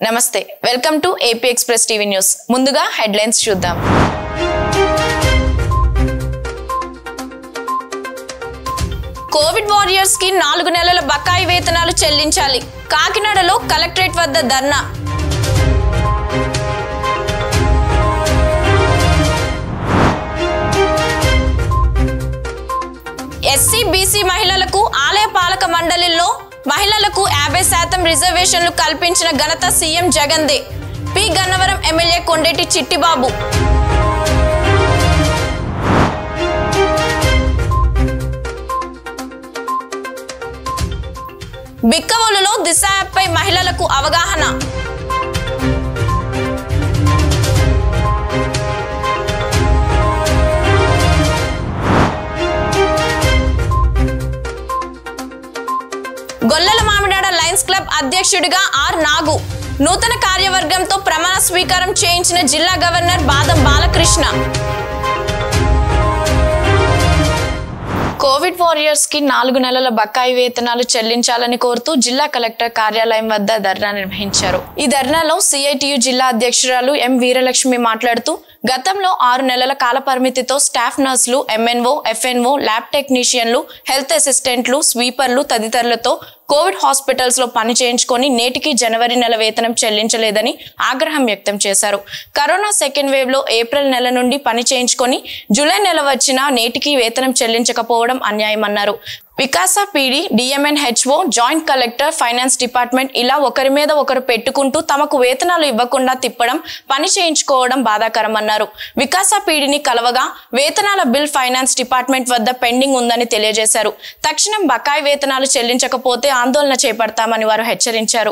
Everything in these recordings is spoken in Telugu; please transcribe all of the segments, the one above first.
నమస్తే welcome to AP express TV news ముందుగా హెడ్లైన్స్ చూద్దాం కోవిడ్ వారియర్స్ కి నాలుగు నెలల బకాయి వేతనాలు చెల్లించాలి కాకినాడలో కలెక్టరేట్ వద్ద ధర్నా ఎస్సీ బీసీ మహిళలకు ఆలయ పాలక మండలిలో మహిళలకు యాభై శాతం రిజర్వేషన్లు కల్పించిన ఘనత సీఎం జగన్దే పి గన్నవరం ఎమ్మెల్యే కొండేటి చిట్టిబాబు బిక్కవోలులో దిశ యాప్పై మహిళలకు అవగాహన గొల్లల మామిడాడ లయన్స్ క్లబ్ అధ్యక్షుడిగా ఆర్ నాగు నూతన కార్యవర్గంతో ప్రమాణ స్వీకారం చేయించిన జిల్లా గవర్నర్ బాదం బాలకృష్ణ కోవిడ్ వారియర్స్ కి నాలుగు నెలల బకాయి వేతనాలు చెల్లించాలని కోరుతూ జిల్లా కలెక్టర్ కార్యాలయం వద్ద ధర్నా నిర్వహించారు ఈ ధర్నాలో సిఐటియు జిల్లా అధ్యక్షురాలు ఎం వీరలక్ష్మి మాట్లాడుతూ గతంలో ఆరు నెలల కాల పరిమితితో స్టాఫ్ నర్సులు ఎంఎన్ఓ ఎఫ్ఎన్ఓ ల్యాబ్ టెక్నీషియన్లు హెల్త్ అసిస్టెంట్లు స్వీపర్లు తదితరులతో కోవిడ్ హాస్పిటల్స్ లో పని చేయించుకొని నేటికి జనవరి నెల వేతనం చెల్లించలేదని ఆగ్రహం వ్యక్తం చేశారు కరోనా సెకండ్ వేవ్ లో ఏప్రిల్ నెల నుండి పని చేయించుకొని జూలై నెల వచ్చినా నేటికి వేతనం చెల్లించకపోవడం అన్యాయమన్నారు Vikasa PD DMN HO joint collector finance department ఇలా ఒకరి మీద ఒకరు పెట్టుకుంటూ తమకు వేతనాలు ఇవ్వకుండా తిప్పడం పని చేయించుకోవడం బాధాకరమన్నారు వికాస పీడిని కలవగా వేతనాల బిల్ ఫైనాన్స్ డిపార్ట్మెంట్ వద్ద పెండింగ్ ఉందని తెలియజేశారు తక్షణం బకాయి వేతనాలు చెల్లించకపోతే ఆందోళన చేపడతామని వారు హెచ్చరించారు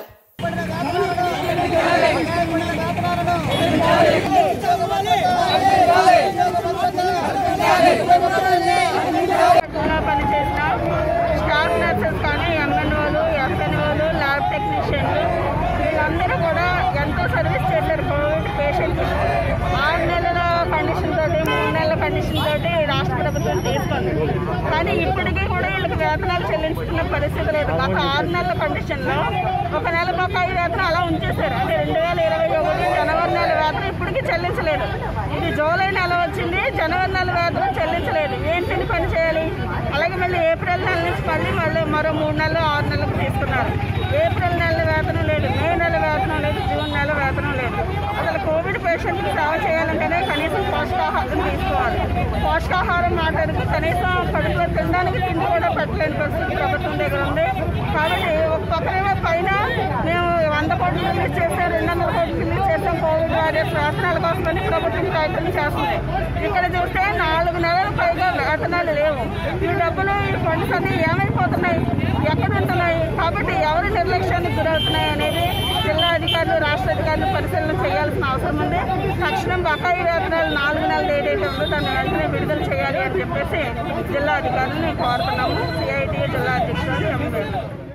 లో పనిచేసిన స్టాఫ్ నర్సెస్ కానీ ఎంఎన్ఓలు ఎఫ్ఎన్ఓలు ల్యాబ్ టెక్నీషియన్లు వీళ్ళందరూ కూడా ఎంతో సర్వీస్ చేశారు కోవిడ్ పేషెంట్కి ఆరు నెలల కండిషన్ తోటి మూడు నెలల కండిషన్ తోటి రాష్ట్ర ప్రభుత్వం తీసుకుంది కానీ ఇప్పటికీ కూడా వీళ్ళకి వేతనాలు చెల్లించుకునే పరిస్థితి లేదు గత ఆరు నెలల కండిషన్లో ఒక నెల బకాయి వేతనం అలా ఉంచేశారు అంటే రెండు వేల ఇరవై ఒకటి జనవరి నెల వేతనం ఇప్పటికీ చెల్లించలేదు ఇది జూలై నెల వచ్చింది జనవరి నెల వేతనం చెల్లించలేదు ఏంటిని పని చేయాలి అలాగే మళ్ళీ ఏప్రిల్ నెల నుంచి మళ్ళీ మళ్ళీ మరో మూడు నెలలు ఆరు నెలలకు తీసుకున్నారు ఏప్రిల్ నెల వేతనం లేదు మే నెల వేతనం లేదు జూన్ నెల వేతనం లేదు అసలు కోవిడ్ పేషెంట్కి సేవ చేయాలంటేనే కనీసం పోషకాహారం తీసుకోవాలి పోషకాహారం మాట్లాడుతూ కనీసం కడుపులో తినడానికి తిండి కూడా పెట్టలేని పరిస్థితి ప్రభుత్వం దగ్గర ఉంది కాబట్టి ఒక పక్కనేమో పైన మేము వంద కోట్లు రిలీజ్ చేసాం రెండు వందల కోట్లు రిలీజ్ చేసాం కోవిడ్ వారియర్స్ వేతనాల కోసమని ప్రభుత్వం ప్రయత్నం చేస్తుంది ఇక్కడ చూస్తే నాలుగు నెలల పైగా వేతనాలు లేవు ఈ డబ్బులు ఈ ఫండ్స్ అన్ని ఏమైపోతున్నాయి ఎక్కడ ఉంటున్నాయి కాబట్టి ఎవరు నిర్లక్ష్యానికి గురవుతున్నాయి అనేది జిల్లా అధికారులు రాష్ట్ర అధికారులు పరిశీలన చేయాల్సిన అవసరం ఉంది తక్షణం బకాయి వేతనాలు నాలుగు నెలలు ఏదైతే ఉందో దాన్ని వెంటనే విడుదల చేయాలి అని చెప్పేసి జిల్లా అధికారులను కోరుతున్నాము సిఐటి జిల్లా అధ్యక్షుడు ఎంపీ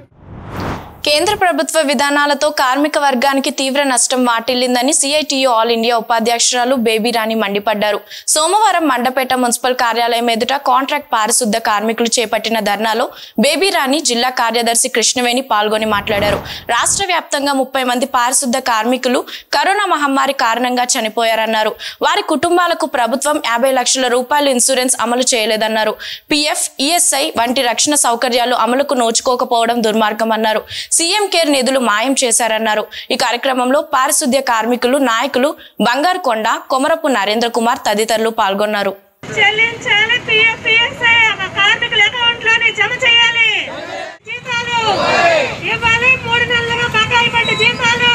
కేంద్ర ప్రభుత్వ విధానాలతో కార్మిక వర్గానికి తీవ్ర నష్టం వాటిల్లిందని సిఐటియు ఆల్ ఇండియా ఉపాధ్యక్షురాలు బేబీ రాణి మండిపడ్డారు సోమవారం మండపేట మున్సిపల్ కార్యాలయం ఎదుట కాంట్రాక్ట్ పారిశుద్ధ కార్మికులు చేపట్టిన ధర్నాలో బేబీ రాణి జిల్లా కార్యదర్శి కృష్ణవేణి పాల్గొని మాట్లాడారు రాష్ట్ర వ్యాప్తంగా ముప్పై మంది పారిశుద్ధ కార్మికులు కరోనా మహమ్మారి కారణంగా చనిపోయారన్నారు వారి కుటుంబాలకు ప్రభుత్వం యాభై లక్షల రూపాయలు ఇన్సూరెన్స్ అమలు చేయలేదన్నారు పిఎఫ్ ఈఎస్ఐ వంటి రక్షణ సౌకర్యాలు అమలుకు నోచుకోకపోవడం దుర్మార్గం అన్నారు సీఎం కేర్ నిధులు మాయం చేశారన్నారు ఈ కార్యక్రమంలో పారిశుద్ధ్య కార్మికులు నాయకులు బంగారు కొండ కొమరపు నరేంద్ర కుమార్ తదితరులు పాల్గొన్నారు చెల్లించాలి పిఎఫ్ పిఎస్ఐ కార్మికుల అకౌంట్ లోనే జమ చేయాలి జీతాలు ఇవ్వాలి మూడు నెలలుగా బకాయి పడ్డ జీతాలు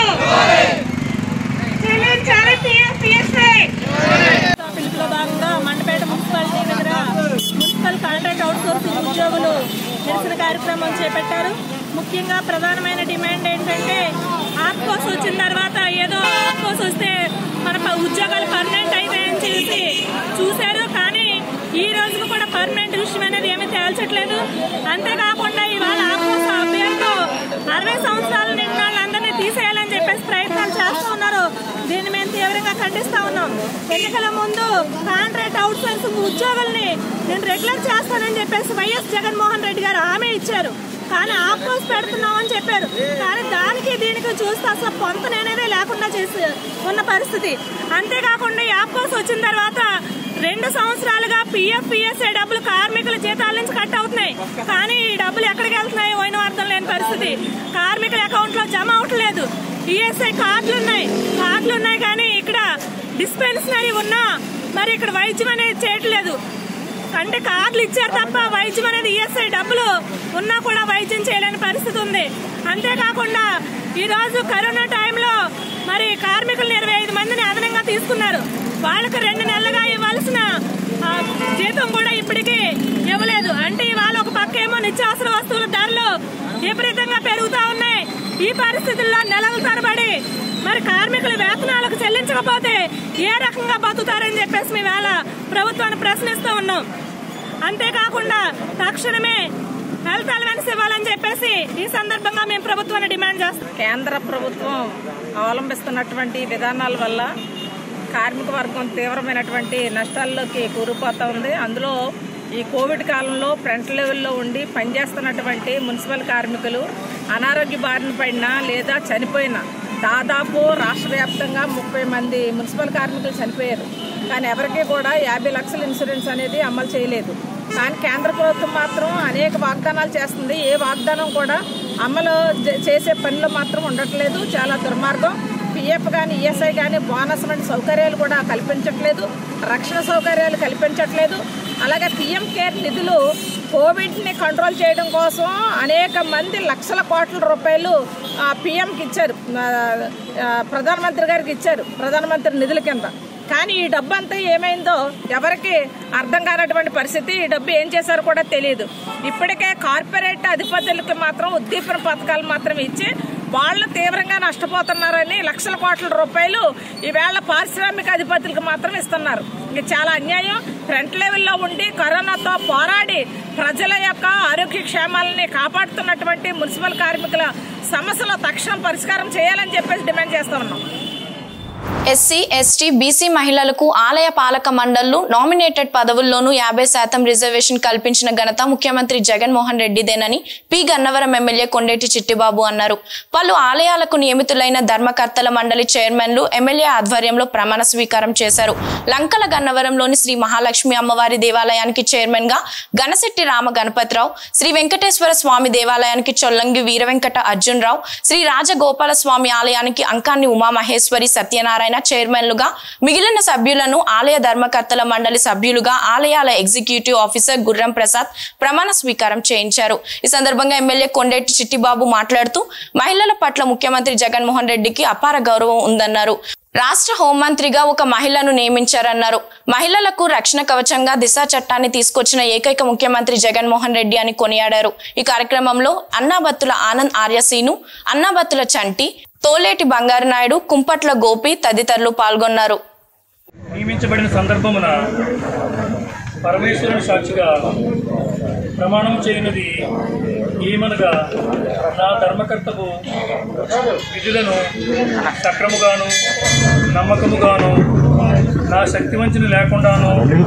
చెల్లించాలి పిఎఫ్ పిఎస్ఐ పిలుపులో భాగంగా మండపేట మున్సిపాలిటీ దగ్గర మున్సిపల్ కాంట్రాక్ట్ అవుట్సోర్సింగ్ ఉద్యోగులు నిరసన కార్యక్రమం చేపట్టారు ముఖ్యంగా ప్రధానమైన డిమాండ్ ఏంటంటే ఆప్కోస్ వచ్చిన తర్వాత ఏదో ఆప్కోస్ వస్తే మన ప- ఉద్యోగాలు పర్మనెంట్ అయితాయని చేసి చూశారు కానీ ఈ రోజుకు కూడా పర్మనెంట్ విషయం అనేది ఏమీ తేల్చట్లేదు అంతేకాకుండా ఇవాళ ఆప్కోస్ పేరుతో అరవై సంవత్సరాలు నిండిన వాళ్ళందరినీ తీసేయాలని చెప్పేసి ప్రయత్నాలు చేస్తూ ఉన్నారు దీన్ని మేము తీవ్రంగా ఖండిస్తా ఉన్నాం ఎన్నికల ముందు కాంట్రాక్ట్ అవుట్ సోర్సింగ్ ఉద్యోగుల్ని నేను రెగ్యులర్ చేస్తానని చెప్పేసి వైఎస్ జగన్మోహన్ రెడ్డి గారు హామీ ఇచ్చారు కానీ ఆఫ్కోర్స్ పెడుతున్నాం అని చెప్పారు కానీ దానికి దీనికి చూస్తే అసలు పొంతన అనేది లేకుండా చేసి ఉన్న పరిస్థితి అంతేకాకుండా ఈ ఆఫ్కోర్స్ వచ్చిన తర్వాత రెండు సంవత్సరాలుగా పిఎఫ్ పిఎస్ఏ డబ్బులు కార్మికుల జీతాల నుంచి కట్ అవుతున్నాయి కానీ ఈ డబ్బులు ఎక్కడికి వెళ్తున్నాయి పోయిన అర్థం లేని పరిస్థితి కార్మికుల అకౌంట్ లో జమ అవట్లేదు ఈఎస్ఐ కార్డులు ఉన్నాయి కార్డులు ఉన్నాయి కానీ ఇక్కడ డిస్పెన్సరీ ఉన్నా మరి ఇక్కడ వైద్యం అనేది చేయట్లేదు అంటే కార్డులు ఇచ్చారు తప్ప వైద్యం అనేది ఈఎస్ఐ డబ్బులు ఉన్నా కూడా వైద్యం చేయలేని పరిస్థితి ఉంది అంతేకాకుండా ఈ రోజు కరోనా టైంలో మరి కార్మికులు ఇరవై ఐదు మందిని అదనంగా తీసుకున్నారు వాళ్ళకి రెండు నెలలుగా ఇవ్వాల్సిన ఆ, జీతం కూడా ఇప్పటికీ ఇవ్వలేదు అంటే ఇవాళ ఒక పక్క ఏమో నిత్యావసర వస్తువుల ధరలు విపరీతంగా పెరుగుతా ఉన్నాయి ఈ పరిస్థితుల్లో నెలల తరబడి మరి కార్మికుల వేతనాలకు చెల్లించకపోతే ఏ రకంగా బతుకుతారని చెప్పేసి మేము వేళ ప్రభుత్వాన్ని ప్రశ్నిస్తూ ఉన్నాం అంతేకాకుండా తక్షణమే హెల్త్ అలవెన్స్ ఇవ్వాలని చెప్పేసి ఈ సందర్భంగా మేము ప్రభుత్వాన్ని డిమాండ్ చేస్తాం కేంద్ర ప్రభుత్వం అవలంబిస్తున్నటువంటి విధానాల వల్ల కార్మిక వర్గం తీవ్రమైనటువంటి నష్టాల్లోకి కూరుకుపోతా ఉంది అందులో ఈ కోవిడ్ కాలంలో ఫ్రంట్ లెవెల్లో ఉండి పనిచేస్తున్నటువంటి మున్సిపల్ కార్మికులు అనారోగ్య బారిన పడినా లేదా చనిపోయినా దాదాపు రాష్ట్ర వ్యాప్తంగా ముప్పై మంది మున్సిపల్ కార్మికులు చనిపోయారు కానీ ఎవరికీ కూడా యాభై లక్షల ఇన్సూరెన్స్ అనేది అమలు చేయలేదు కానీ కేంద్ర ప్రభుత్వం మాత్రం అనేక వాగ్దానాలు చేస్తుంది ఏ వాగ్దానం కూడా అమలు చే- చేసే పనిలో మాత్రం ఉండట్లేదు చాలా దుర్మార్గం పిఎఫ్ కానీ ఈఎస్ఐ కానీ బోనస్ వంటి సౌకర్యాలు కూడా కల్పించట్లేదు రక్షణ సౌకర్యాలు కల్పించట్లేదు అలాగే పిఎం కేర్ నిధులు కోవిడ్ని కంట్రోల్ చేయడం కోసం అనేక మంది లక్షల కోట్ల రూపాయలు ఆ, పిఎంకి ఇచ్చారు ఆ, ఆ, ప్రధానమంత్రి గారికి ఇచ్చారు ప్రధానమంత్రి నిధుల కింద కానీ ఈ డబ్బు అంతా ఏమైందో ఎవరికి అర్థం కానటువంటి పరిస్థితి ఈ డబ్బు ఏం చేశారో కూడా తెలియదు ఇప్పటికే కార్పొరేట్ అధిపతులకు మాత్రం ఉద్దీపన పథకాలు మాత్రం ఇచ్చి వాళ్ళు తీవ్రంగా నష్టపోతున్నారని లక్షల కోట్ల రూపాయలు ఈవేళ పారిశ్రామిక అధిపతులకు మాత్రం ఇస్తున్నారు ఇది చాలా అన్యాయం ఫ్రంట్ లెవెల్లో ఉండి కరోనాతో పోరాడి ప్రజల యొక్క ఆరోగ్య క్షేమాలని కాపాడుతున్నటువంటి మున్సిపల్ కార్మికుల సమస్యలు తక్షణం పరిష్కారం చేయాలని చెప్పేసి డిమాండ్ చేస్తా ఉన్నాం ఎస్సీ ఎస్టీ బీసీ మహిళలకు ఆలయ పాలక మండళ్లు నామినేటెడ్ పదవుల్లోనూ యాభై శాతం రిజర్వేషన్ కల్పించిన ఘనత ముఖ్యమంత్రి జగన్మోహన్ రెడ్డిదేనని పి గన్నవరం ఎమ్మెల్యే కొండేటి చిట్టిబాబు అన్నారు పలు ఆలయాలకు నియమితులైన ధర్మకర్తల మండలి చైర్మన్లు ఎమ్మెల్యే ఆధ్వర్యంలో ప్రమాణ స్వీకారం చేశారు లంకల గన్నవరంలోని శ్రీ మహాలక్ష్మి అమ్మవారి దేవాలయానికి చైర్మన్ గా గణశెట్టి రామ గణపతిరావు శ్రీ వెంకటేశ్వర స్వామి దేవాలయానికి చొల్లంగి వీరవెంకట అర్జున్ రావు శ్రీ రాజగోపాల స్వామి ఆలయానికి అంకాన్ని ఉమామహేశ్వరి సత్యనారాయణ చైర్మన్లుగా మిగిలిన సభ్యులను ఆలయ ధర్మకర్తల మండలి సభ్యులుగా ఆలయాల ఎగ్జిక్యూటివ్ ఆఫీసర్ గుర్రం ప్రసాద్ ప్రమాణ స్వీకారం చేయించారు ఈ సందర్భంగా ఎమ్మెల్యే కొండేటి చిట్టిబాబు మాట్లాడుతూ మహిళల పట్ల ముఖ్యమంత్రి జగన్మోహన్ రెడ్డికి అపార గౌరవం ఉందన్నారు రాష్ట్ర హోంమంత్రిగా ఒక మహిళను నియమించారన్నారు మహిళలకు రక్షణ కవచంగా దిశ చట్టాన్ని తీసుకొచ్చిన ఏకైక ముఖ్యమంత్రి జగన్మోహన్ రెడ్డి అని కొనియాడారు ఈ కార్యక్రమంలో అన్నాబత్తుల ఆనంద్ ఆర్యసీను అన్నాబత్తుల చంటి తోలేటి బంగారు నాయుడు కుంపట్ల గోపి తదితరులు పాల్గొన్నారు నియమించబడిన సందర్భమున పరమేశ్వరుని సాక్షిగా ప్రమాణం చేయనిది ఏమనగా నా ధర్మకర్తకు విధులను సక్రముగాను నమ్మకముగాను నా శక్తివంచన లేకుండాను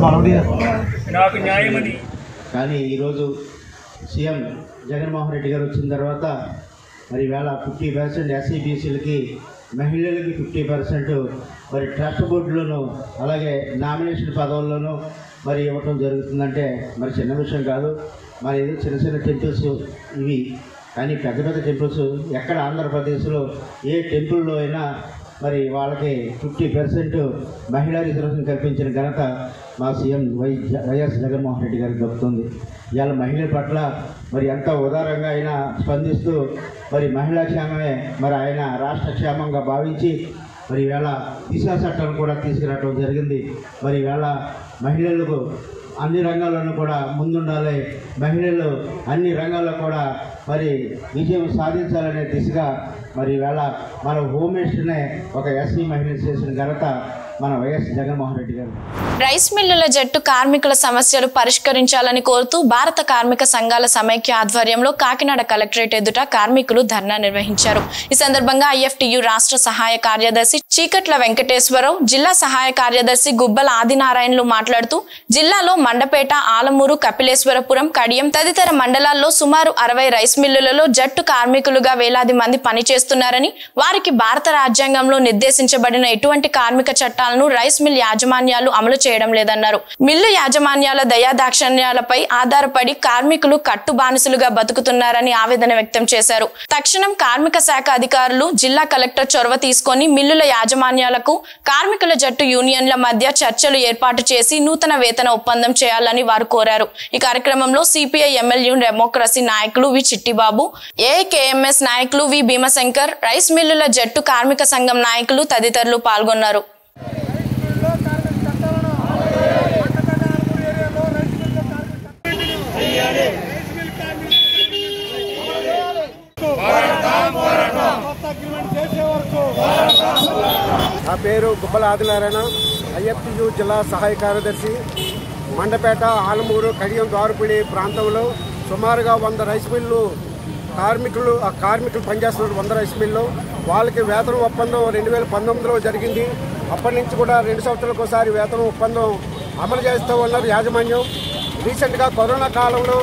నాకు న్యాయమని కానీ ఈరోజు సీఎం జగన్మోహన్ రెడ్డి గారు వచ్చిన తర్వాత మరి వేళ ఫిఫ్టీ పర్సెంట్ ఎస్సీ బీసీలకి మహిళలకి ఫిఫ్టీ పర్సెంట్ మరి ట్రస్ట్ బోర్డులోను అలాగే నామినేషన్ పదవుల్లోనూ మరి ఇవ్వటం జరుగుతుందంటే మరి చిన్న విషయం కాదు మరి ఏదో చిన్న చిన్న టెంపుల్స్ ఇవి కానీ పెద్ద పెద్ద టెంపుల్స్ ఎక్కడ ఆంధ్రప్రదేశ్లో ఏ టెంపుల్లో అయినా మరి వాళ్ళకి ఫిఫ్టీ పర్సెంట్ మహిళా రిజర్వేషన్ కల్పించిన ఘనత మా CM Y YS Jaganmohan Reddy గారికి దక్కుతుంది ఇవాళ మహిళల పట్ల మరి ఎంత ఉదారంగా ఆయన స్పందిస్తూ మరి మహిళా క్షేమమే మరి ఆయన రాష్ట్ర క్షేమంగా భావించి మరి ఈవేళ దిశా చట్టం కూడా తీసుకురావడం జరిగింది మరి ఈవేళ మహిళలకు అన్ని రంగాల్లోనూ కూడా ముందుండాలి మహిళలు అన్ని రంగాల్లో కూడా మరి విజయం సాధించాలనే దిశగా మరి ఈవేళ మన హోమ్ మినిస్టర్నే ఒక ఎస్సీ మహిళ చేసిన ఘనత మన వైఎస్ జగన్మోహన్ రెడ్డి గారు రైస్ మిల్లుల జట్టు కార్మికుల సమస్యలు పరిష్కరించాలని కోరుతూ భారత కార్మిక సంఘాల సమైక్య ఆధ్వర్యంలో కాకినాడ కలెక్టరేట్ ఎదుట కార్మికులు ధర్నా నిర్వహించారు ఈ సందర్భంగా ఐఎఫ్టియు రాష్ట్ర సహాయ కార్యదర్శి చీకట్ల వెంకటేశ్వరరావు జిల్లా సహాయ కార్యదర్శి గుబ్బల ఆదినారాయణలు మాట్లాడుతూ జిల్లాలో మండపేట ఆలమూరు కపిలేశ్వరపురం కడియం తదితర మండలాల్లో సుమారు అరవై రైస్ మిల్లులలో జట్టు కార్మికులుగా వేలాది మంది పనిచేస్తున్నారని వారికి భారత రాజ్యాంగంలో నిర్దేశించబడిన ఎటువంటి కార్మిక చట్టాలను రైస్ మిల్ యాజమాన్యాలు అమలు చేయడం లేదన్నారు మిల్లు యాజమాన్యాల దయాదాక్షణ్యాలపై ఆధారపడి కార్మికులు కట్టు బానిసలుగా బతుకుతున్నారని ఆవేదన వ్యక్తం చేశారు తక్షణం కార్మిక శాఖ అధికారులు జిల్లా కలెక్టర్ చొరవ తీసుకొని మిల్లుల యాజమాన్యాలకు కార్మికుల జట్టు యూనియన్ల మధ్య చర్చలు ఏర్పాటు చేసి నూతన వేతన ఒప్పందం చేయాలని వారు కోరారు ఈ కార్యక్రమంలో సిపిఐ ఎమ్మెల్యే డెమోక్రసీ నాయకులు వి చిట్టిబాబు ఏఐకేఎంఎస్ నాయకులు వి భీమశంకర్ రైస్ మిల్లుల జట్టు కార్మిక సంఘం నాయకులు తదితరులు పాల్గొన్నారు నా పేరు గుబ్బల ఆదినారాయణ ఐఎఫ్టియు జిల్లా సహాయ కార్యదర్శి మండపేట ఆలమూరు కడియం ద్వారపూడి ప్రాంతంలో సుమారుగా వంద రైస్ మిల్లు కార్మికులు ఆ కార్మికులు పనిచేస్తున్నారు వంద రైస్ మిల్లు వాళ్ళకి వేతన ఒప్పందం రెండు వేల పంతొమ్మిదిలో జరిగింది అప్పటి నుంచి కూడా రెండు సంవత్సరాలకు ఒకసారి వేతన ఒప్పందం అమలు చేస్తూ ఉన్నారు యాజమాన్యం రీసెంట్గా కరోనా కాలంలో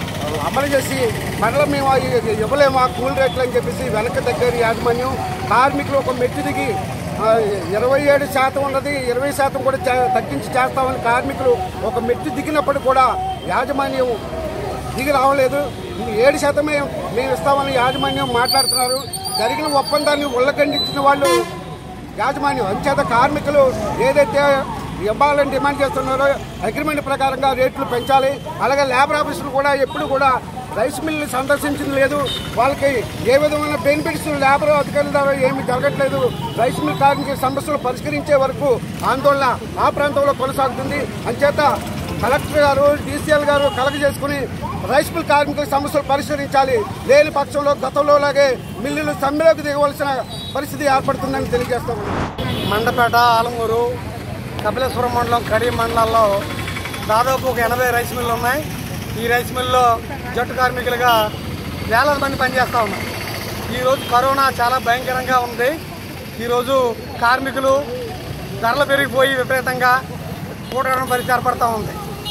అమలు చేసి మరల మేము అవి ఇవ్వలేము ఆ కూల్ రేట్లు అని చెప్పేసి వెనక్కి దగ్గర యాజమాన్యం కార్మికులు ఒక మెట్టు దిగి ఆ, ఇరవై ఏడు శాతం ఉన్నది ఇరవై శాతం కూడా చే- తగ్గించి చేస్తామని కార్మికులు ఒక మెట్టు దిగినప్పుడు కూడా యాజమాన్యం దిగి రావలేదు ఏడు శాతమే మేము ఇస్తామని యాజమాన్యం మాట్లాడుతున్నారు జరిగిన ఒప్పందాన్ని ఉల్లఖండించిన వాళ్ళు యాజమాన్యం అంచేత కార్మికులు ఏదైతే ఇవ్వాలని డిమాండ్ చేస్తున్నారో అగ్రిమెంట్ ప్రకారంగా రేట్లు పెంచాలి అలాగే లేబర్ ఆఫీసులు కూడా ఎప్పుడు కూడా రైస్ మిల్లు సందర్శించింది లేదు వాళ్ళకి ఏ విధమైన బెనిఫిట్స్ లేబర్ అధికారుల ద్వారా ఏమీ జరగట్లేదు రైస్ మిల్ కార్మికుల సమస్యలు పరిష్కరించే వరకు ఆందోళన ఆ ప్రాంతంలో కొనసాగుతుంది అంచేత కలెక్టర్ గారు డీసీఎల్ గారు కలగ చేసుకుని రైస్ మిల్ కార్మికుల సమస్యలు పరిష్కరించాలి లేని పక్షంలో గతంలో లాగే మిల్లులు సమ్మెలోకి దిగవలసిన పరిస్థితి ఏర్పడుతుందని తెలియజేస్తాము మండపేట ఆలమూరు కపిలేశ్వరం మండలం కడి మండలాల్లో దాదాపు ఒక ఎనభై రైస్ మిల్లు ఉన్నాయి ఈ రైస్ మిల్లో జట్టు కార్మికులుగా వేలాది మంది పనిచేస్తూ ఉన్నారు ఈరోజు కరోనా చాలా భయంకరంగా ఉంది ఈరోజు కార్మికులు ధరలు పెరిగిపోయి విపరీతంగా కూటమి పరిస్థితి ఏర్పడతా ఉంది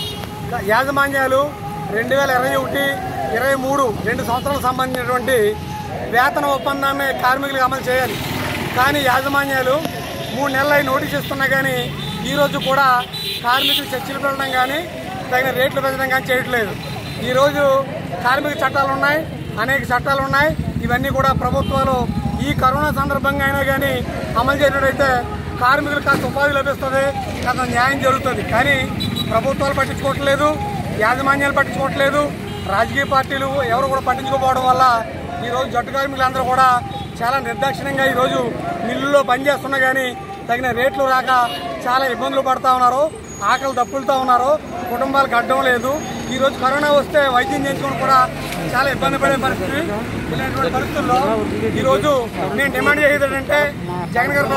యాజమాన్యాలు రెండు వేల ఇరవై ఒకటి ఇరవై మూడు రెండు సంవత్సరాలకు సంబంధించినటువంటి వేతన ఒప్పందాన్ని కార్మికులకు అమలు చేయాలి కానీ యాజమాన్యాలు మూడు నెలలై నోటీస్ ఇస్తున్నా కానీ ఈరోజు కూడా కార్మికులు చర్చలు పెట్టడం కానీ తగిన రేట్లు పెంచడం కానీ చేయట్లేదు ఈరోజు కార్మిక చట్టాలు ఉన్నాయి అనేక చట్టాలు ఉన్నాయి ఇవన్నీ కూడా ప్రభుత్వాలు ఈ కరోనా సందర్భంగా అయినా కానీ అమలు చేసినట్టయితే కార్మికులకు కాస్త ఉపాధి లభిస్తుంది కాస్త న్యాయం జరుగుతుంది కానీ ప్రభుత్వాలు పట్టించుకోవట్లేదు యాజమాన్యాలు పట్టించుకోవట్లేదు రాజకీయ పార్టీలు ఎవరు కూడా పట్టించుకోకపోవడం వల్ల ఈరోజు జట్టు కార్మికులందరూ కూడా చాలా నిర్దాక్షిణ్యంగా ఈరోజు మిల్లుల్లో పనిచేస్తున్నా కానీ తగిన రేట్లు రాక చాలా ఇబ్బందులు పడతా ఉన్నారు ఆకలి దప్పులుతూ ఉన్నారు కుటుంబాలకు అడ్డం లేదు ఈ రోజు కరోనా వస్తే వైద్యం చేయించుకొని కూడా చాలా ఇబ్బంది పడే పరిస్థితి ఇలాంటి పరిస్థితుల్లో ఈ రోజు నేను డిమాండ్ చేసేది ఏంటంటే జగన్ గారి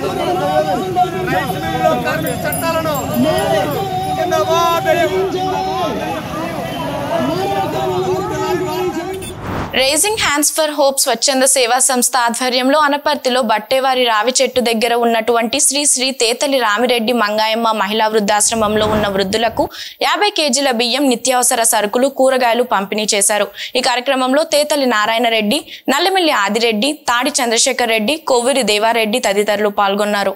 ప్రభుత్వం రైస్ మిల్లులో కార్మిక చట్టాలను జిందాబాద్ రైజింగ్ హ్యాండ్స్ ఫర్ హోప్ స్వచ్ఛంద సేవా సంస్థ ఆధ్వర్యంలో అనపర్తిలో బట్టేవారి రావి చెట్టు దగ్గర ఉన్నటువంటి శ్రీ శ్రీ తేతలి రామిరెడ్డి మంగాయమ్మ మహిళా వృద్ధాశ్రమంలో ఉన్న వృద్ధులకు యాభై కేజీల బియ్యం నిత్యావసర సరుకులు కూరగాయలు పంపిణీ చేశారు ఈ కార్యక్రమంలో తేతలి నారాయణ రెడ్డి నల్లమిల్లి ఆదిరెడ్డి తాడి చంద్రశేఖర్ రెడ్డి కొవ్వూరి దేవారెడ్డి తదితరులు పాల్గొన్నారు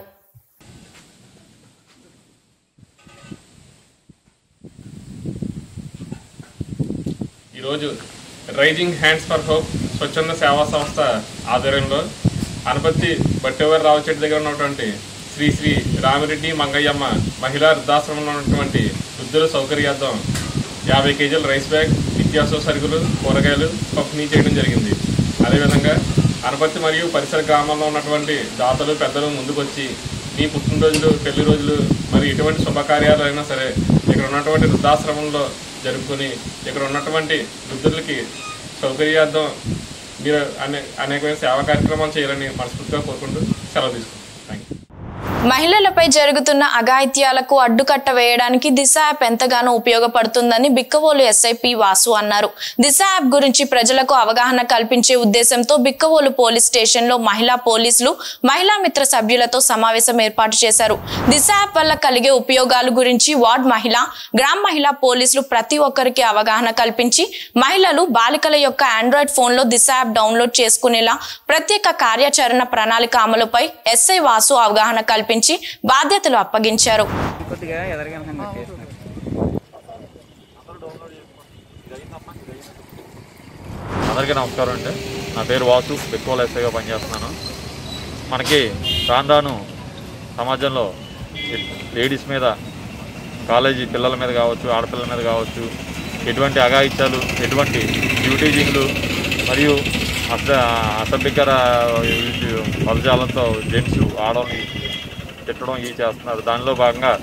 ఈరోజు రైజింగ్ హ్యాండ్స్ ఫర్ హోప్ స్వచ్ఛంద సేవా సంస్థ ఆధ్వర్యంలో అనపత్తి బట్టేవారి రావుచెట్టు దగ్గర ఉన్నటువంటి శ్రీ శ్రీ రామిరెడ్డి మంగయ్యమ్మ మహిళా వృద్ధాశ్రమంలో ఉన్నటువంటి వృద్ధుల సౌకర్యార్థం యాభై కేజీల రైస్ బ్యాగ్ నిత్యావసర సరుకులు కూరగాయలు పంపిణీ చేయడం జరిగింది అదేవిధంగా అనపత్తి మరియు పరిసర గ్రామాల్లో ఉన్నటువంటి దాతలు పెద్దలు ముందుకొచ్చి మీ పుట్టినరోజులు పెళ్లి రోజులు మరి ఎటువంటి శుభకార్యాలు అయినా సరే ఇక్కడ ఉన్నటువంటి వృద్ధాశ్రమంలో జరుపుకొని ఇక్కడ ఉన్నటువంటి వృద్ధులకి సౌకర్యార్థం మీరు అనే అనేకమైన సేవా కార్యక్రమాలు చేయాలని మనస్ఫూర్తిగా కోరుకుంటూ సెలవు తీసుకుంటాం థ్యాంక్ యూ మహిళలపై జరుగుతున్న అఘాయిత్యాలకు అడ్డుకట్ట వేయడానికి దిశ యాప్ ఎంతగానో ఉపయోగపడుతుందని బిక్కవోలు ఎస్ఐపి వాసు అన్నారు దిశ యాప్ గురించి ప్రజలకు అవగాహన కల్పించే ఉద్దేశంతో బిక్కవోలు పోలీస్ స్టేషన్ లో మహిళా పోలీసులు మహిళా మిత్ర సభ్యులతో సమావేశం ఏర్పాటు చేశారు దిశ యాప్ వల్ల కలిగే ఉపయోగాల గురించి వార్డ్ మహిళ గ్రామ మహిళా పోలీసులు ప్రతి ఒక్కరికి అవగాహన కల్పించి మహిళలు బాలికల యొక్క ఆండ్రాయిడ్ ఫోన్ లో దిశ యాప్ డౌన్లోడ్ చేసుకునేలా ప్రత్యేక కార్యాచరణ ప్రణాళిక అమలుపై ఎస్ఐ వాసు అవగాహన కల్పించి బాధ్యతలు అప్పగించారు కొద్దిగా ఎదరగలను పెట్టేసిన అందరికీ నమస్కారం అండి నా పేరు వాసు ఎక్కువ ఎస్ఐగా పనిచేస్తున్నాను మనకి రాను రాను సమాజంలో లేడీస్ మీద కాలేజీ పిల్లల మీద కావచ్చు ఆడపిల్లల మీద కావచ్చు ఎటువంటి అఘాయిత్యాలు ఎటువంటి డ్యూటీజింగ్లు మరియు అస అసభ్యకర పదజాలంతో జెంట్స్ ఆడవాళ్ళని తిట్టడం ఇవి చేస్తున్నారు దానిలో భాగంగా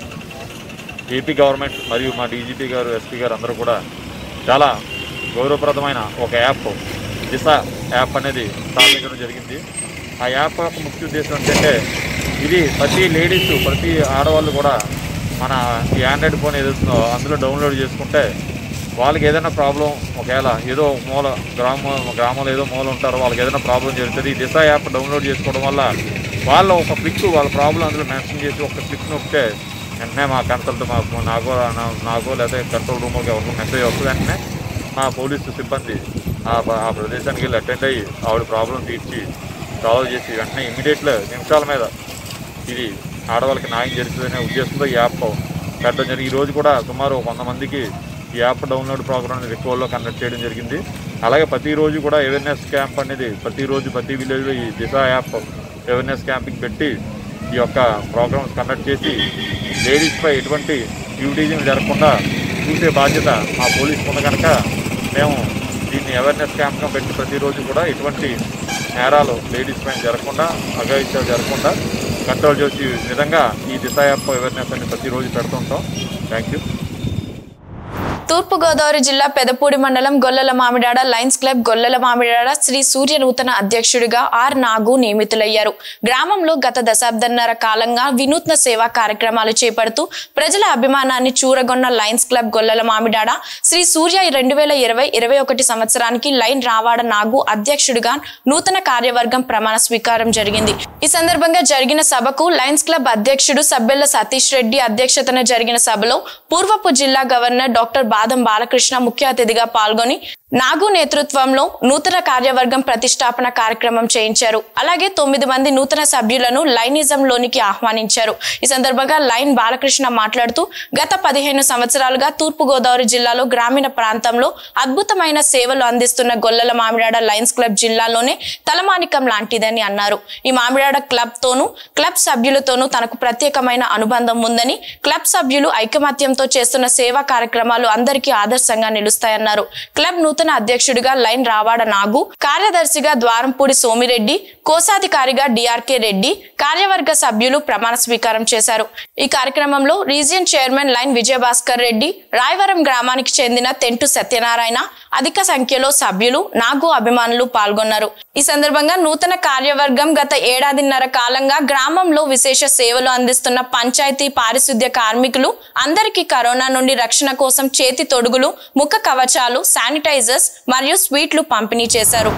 ఏపీ గవర్నమెంట్ మరియు మా డీజీపీ గారు ఎస్పీ గారు అందరూ కూడా చాలా గౌరవప్రదమైన ఒక యాప్ దిశ యాప్ అనేది స్థాపించడం జరిగింది ఆ యాప్ యొక్క ముఖ్య ఉద్దేశం ఏంటంటే ఇది ప్రతి లేడీస్ ప్రతి ఆడవాళ్ళు కూడా మన ఈ ఆండ్రాయిడ్ ఫోన్ ఏదైతుందో అందులో డౌన్లోడ్ చేసుకుంటే వాళ్ళకి ఏదైనా ప్రాబ్లం ఒకవేళ ఏదో మూల గ్రామం గ్రామంలో ఏదో మూల ఉంటారో వాళ్ళకి ఏదైనా ప్రాబ్లం జరుగుతుంది ఈ దిశ యాప్ డౌన్లోడ్ చేసుకోవడం వల్ల వాళ్ళు ఒక క్లిక్ వాళ్ళ ప్రాబ్లం అందులో మెన్షన్ చేసి ఒక క్లిక్ నొక్కితే వెంటనే మా కన్సల్ట్ మా నాకో నా- నాకో లేదా కంట్రోల్ రూమ్కి ఎవరికో మెసేజ్ వస్తుంది వెంటనే మా పోలీసు సిబ్బంది ఆ ప- ఆ ప్రదేశానికి వెళ్ళి అటెండ్ అయ్యి ఆవిడ ప్రాబ్లం తీర్చి సాల్వ్ చేసి వెంటనే ఇమీడియట్గా నిమిషాల మీద ఇది ఆడవాళ్ళకి న్యాయం జరుగుతుందనే ఉద్దేశంతో ఈ యాప్ పెట్టడం జరిగింది ఈ రోజు కూడా సుమారు ఒక వంద మందికి ఈ యాప్ డౌన్లోడ్ ప్రోగ్రామ్ ఎక్కువలో కండక్ట్ చేయడం జరిగింది అలాగే ప్రతిరోజు కూడా అవేర్నెస్ క్యాంప్ అనేది ప్రతిరోజు ప్రతి విలేజ్లో ఈ దిశ యాప్ అవేర్నెస్ క్యాంపింగ్ పెట్టి ఈ యొక్క ప్రోగ్రామ్స్ కండక్ట్ చేసి లేడీస్పై ఎటువంటి డ్యూటీజింగ్ జరగకుండా చూసే బాధ్యత మా పోలీస్ ఉంది కనుక మేము దీన్ని అవేర్నెస్ క్యాంప్గా పెట్టి ప్రతిరోజు కూడా ఎటువంటి నేరాలు లేడీస్ పైన జరగకుండా అఘాయిత్యాలు జరగకుండా కంట్రోల్ చేసి విధంగా ఈ దిశ యాప్ అవేర్నెస్ అని ప్రతిరోజు పెడుతుంటాం థ్యాంక్ యూ తూర్పుగోదావరి జిల్లా పెదపూడి మండలం గొల్లల మామిడాడ లయన్స్ క్లబ్ గొల్లల మామిడాడ శ్రీ సూర్య నూతన అధ్యక్షుడిగా ఆర్ నాగు నియమితులయ్యారు గ్రామంలో గత దశాబ్దన్నర కాలంగా వినూత్న సేవా కార్యక్రమాలు చేపడుతూ ప్రజల అభిమానాన్ని చూరగొన్న లయన్స్ క్లబ్ గొల్లల మామిడాడ శ్రీ సూర్య రెండు వేల ఇరవై ఇరవై ఒకటి సంవత్సరానికి లైన్ రావాడ నాగు అధ్యక్షుడిగా నూతన కార్యవర్గం ప్రమాణ స్వీకారం జరిగింది ఈ సందర్భంగా జరిగిన సభకు లయన్స్ క్లబ్ అధ్యక్షుడు సబ్బెల్ల సతీష్ రెడ్డి అధ్యక్షతన జరిగిన సభలో పూర్వపు జిల్లా గవర్నర్ డాక్టర్ బాదం బాలకృష్ణ ముఖ్య అతిథిగా పాల్గొని నాగు నేతృత్వంలో నూతన కార్యవర్గం ప్రతిష్టాపన కార్యక్రమం చేయించారు అలాగే తొమ్మిది మంది నూతన సభ్యులను లైనిజం లోనికి ఆహ్వానించారు ఈ సందర్భంగా లైన్ బాలకృష్ణ మాట్లాడుతూ గత పదిహేను సంవత్సరాలుగా తూర్పు గోదావరి జిల్లాలో గ్రామీణ ప్రాంతంలో అద్భుతమైన సేవలు అందిస్తున్న గొల్లల మామిడాడ లయన్స్ క్లబ్ జిల్లాలోనే తలమానికం లాంటిదని అన్నారు ఈ మామిడాడ క్లబ్ తోనూ క్లబ్ సభ్యులతోనూ తనకు ప్రత్యేకమైన అనుబంధం ఉందని క్లబ్ సభ్యులు ఐకమత్యంతో చేస్తున్న సేవా కార్యక్రమాలు అందరికీ ఆదర్శంగా నిలుస్తాయన్నారు క్లబ్ నూతన అధ్యక్షుడిగా లైన్ రావాడ నాగు కార్యదర్శిగా ద్వారంపూడి సోమిరెడ్డి కోశాధికారిగా డిఆర్కే రెడ్డి కార్యవర్గ సభ్యులు ప్రమాణ స్వీకారం చేశారు ఈ కార్యక్రమంలో region chairman lion Vijayabhaskar Reddy Rayavaram గ్రామానికి చెందిన తెంటు సత్యనారాయణ అధిక సంఖ్యలో సభ్యులు నాగు అభిమానులు పాల్గొన్నారు ఈ సందర్భంగా నూతన కార్యవర్గం గత ఏడాదిన్నర కాలంగా గ్రామంలో విశేష సేవలు అందిస్తున్న పంచాయతీ పారిశుద్ధ్య కార్మికులు అందరికీ కరోనా నుండి రక్షణ కోసం చేతి తొడుగులు ముఖ కవచాలు శానిటైజర్స్ మరియు స్వీట్లు పంపిణీ చేశారు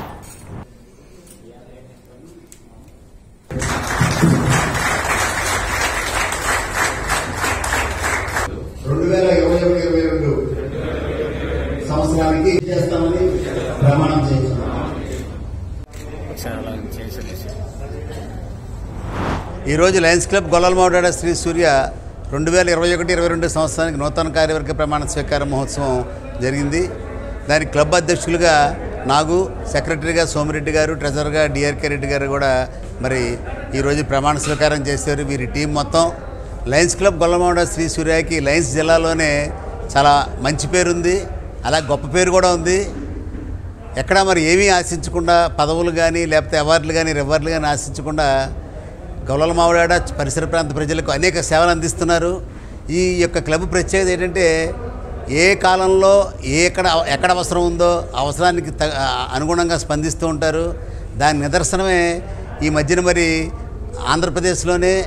రెండు వేల ఇరవై ఒకటి ఇరవై రెండు సంవత్సరానికి చేస్తామని ప్రమాణం చేస్తున్నాం ఈరోజు లయన్స్ క్లబ్ గొల్లలమౌడాడ శ్రీ సూర్య రెండు వేల ఇరవై ఒకటి ఇరవై రెండు సంవత్సరానికి నూతన కార్యవర్గ ప్రమాణ స్వీకార మహోత్సవం జరిగింది దాని క్లబ్ అధ్యక్షులుగా నాగు సెక్రటరీగా సోమిరెడ్డి గారు ట్రెజరర్గా డిఆర్కే రెడ్డి గారు కూడా మరి ఈరోజు ప్రమాణ స్వీకారం చేశారు వీరి టీం మొత్తం లయన్స్ క్లబ్ గొల్లమౌడ శ్రీ సూర్యకి లయన్స్ జిల్లాలోనే చాలా మంచి పేరుంది అలా గొప్ప పేరు కూడా ఉంది ఎక్కడ మరి ఏమీ ఆశించకుండా పదవులు కానీ లేకపోతే అవార్డులు కానీ రివార్డులు కానీ ఆశించకుండా గౌలల మావిడాడ పరిసర ప్రాంత ప్రజలకు అనేక సేవలు అందిస్తున్నారు ఈ యొక్క క్లబ్ ప్రత్యేకత ఏంటంటే ఏ కాలంలో ఏ ఎక్కడ ఎక్కడ అవసరం ఉందో అవసరానికి త అనుగుణంగా స్పందిస్తూ ఉంటారు దాని నిదర్శనమే ఈ మధ్యన మరి ఆంధ్రప్రదేశ్లోనే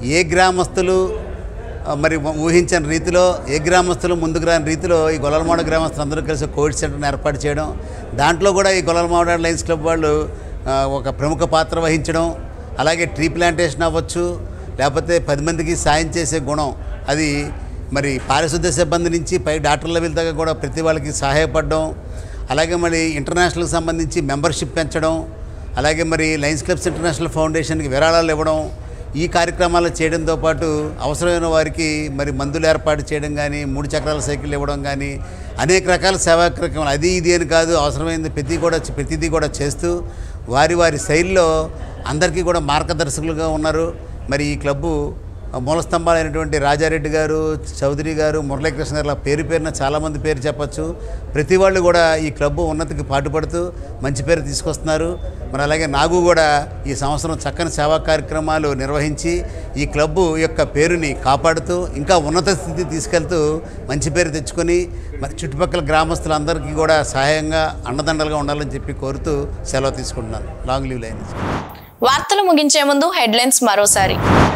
ఏ గ్రామస్తులు ఆ, మరి ఊహించని రీతిలో ఏ గ్రామస్తులు ముందుకు రాని రీతిలో ఈ గొల్లలమాడ గ్రామస్తులు అందరూ కలిసి కోవిడ్ సెంటర్ని ఏర్పాటు చేయడం దాంట్లో కూడా ఈ గొల్లలమాడ లయన్స్ క్లబ్ వాళ్ళు ఆ, ఒక ప్రముఖ పాత్ర వహించడం అలాగే ట్రీ ప్లాంటేషన్ అవ్వచ్చు లేకపోతే పది మందికి సాయం చేసే గుణం అది మరి పారిశుద్ధ్య సిబ్బంది నుంచి పై డాక్టర్ లెవెల్ దాకా కూడా ప్రతి వాళ్ళకి సహాయపడడం అలాగే మరి ఇంటర్నేషనల్కి సంబంధించి మెంబర్షిప్ పెంచడం అలాగే మరి లయన్స్ క్లబ్స్ ఇంటర్నేషనల్ ఫౌండేషన్కి విరాళాలు ఇవ్వడం ఈ కార్యక్రమాలు చేయడంతో పాటు అవసరమైన వారికి మరి మందులు ఏర్పాటు చేయడం కానీ మూడు చక్రాల సైకిల్ ఇవ్వడం కానీ అనేక రకాల సేవా కార్యక్రమాలు అది ఇది అని కాదు అవసరమైంది ప్రతి కూడా ప్రతిదీ కూడా చేస్తూ వారి వారి శైలిలో అందరికీ కూడా మార్గదర్శకులుగా ఉన్నారు మరి ఈ క్లబ్బు మూల స్తంభాలైనటువంటి రాజారెడ్డి గారు చౌదరి గారు మురళీకృష్ణ గారు ఇలా పేరు పేరున చాలామంది పేరు చెప్పచ్చు ప్రతి వాళ్ళు కూడా ఈ క్లబ్బు ఉన్నతికి పాటుపడుతూ మంచి పేరు తీసుకొస్తున్నారు మరి అలాగే నాకు కూడా ఈ సంవత్సరం చక్కని సేవా కార్యక్రమాలు నిర్వహించి ఈ క్లబ్బు యొక్క పేరుని కాపాడుతూ ఇంకా ఉన్నత స్థితి తీసుకెళ్తూ మంచి పేరు తెచ్చుకొని మరి చుట్టుపక్కల గ్రామస్తులందరికీ కూడా సహాయంగా అండదండలుగా ఉండాలని చెప్పి కోరుతూ సెలవు తీసుకుంటున్నాను లాంగ్ లీవ్ లైన్ వార్తలు ముగించే ముందు హెడ్లైన్స్ మరోసారి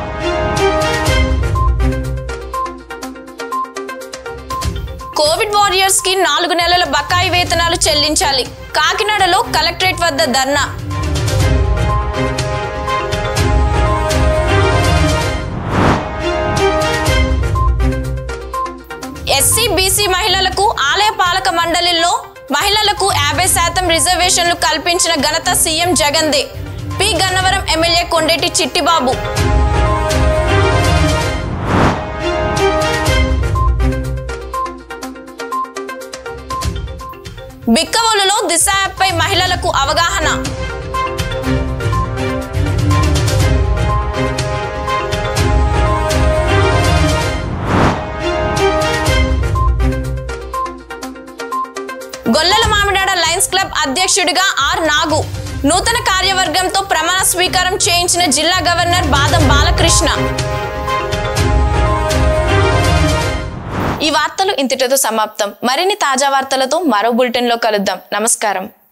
కోవిడ్ వారియర్స్ కి నాలుగు నెలల బకాయి వేతనాలు చెల్లించాలి కాకినాడలో కలెక్టరేట్ వద్ద ధర్నా ఎస్సీ బీసీ మహిళలకు ఆలయ పాలక మండలిలో మహిళలకు యాభై శాతం రిజర్వేషన్లు కల్పించిన ఘనత సీఎం జగన్దే పి గన్నవరం ఎమ్మెల్యే కొండేటి చిట్టిబాబు బిక్కవోలులో దిశ యాప్పై మహిళలకు అవగాహన గొల్లల మామిడాడ లయన్స్ క్లబ్ అధ్యక్షుడిగా ఆర్ నాగు నూతన కార్యవర్గంతో ప్రమాణ స్వీకారం చేయించిన జిల్లా గవర్నర్ బాదం బాలకృష్ణ ఈ వార్తలు ఇంతటితో సమాప్తం మరిన్ని తాజా వార్తలతో మరో బులెటిన్లో కలుద్దాం నమస్కారం